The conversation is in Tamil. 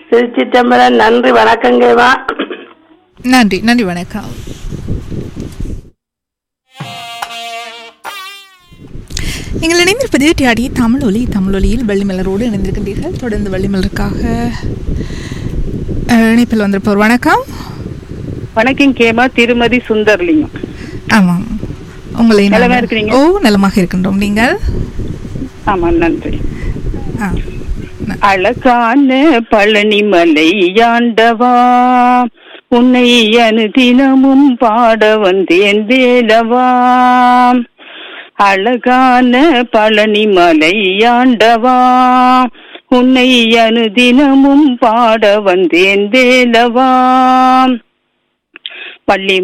திருச்சிற்றம்பலம் நன்றி வணக்கங்கேவா நன்றி நன்றி வணக்கம் நீங்கள் இணைந்திருப்பது டிஆடி தமிழ் ஒலி தமிழ் ஒலியில் வெள்ளிமலரோடு இணைந்திருக்கின்றீர்கள் தொடர்ந்து வெள்ளிமலருக்காக அஹ், இணைப்பில் வந்திருப்பவர் வணக்கம் வணக்கம் கேமா திருமதி சுந்தர்லிங்கம் ஆமாம் உங்களை நலமா நாங்கள்- இருக்கிறீங்க? ஓ நலமாக இருக்கின்றோம் நீங்கள் ஆமா நன்றி ஆ ந- அழகான பழனிமலை ஆண்டவா உன்னை அனுதினமும் பாட வந்தேன் வேலவா அழகான பழனிமலை ஆண்டவா உன்னை அனுதினமும் பாட வந்தேன் வேலவா பள்ளி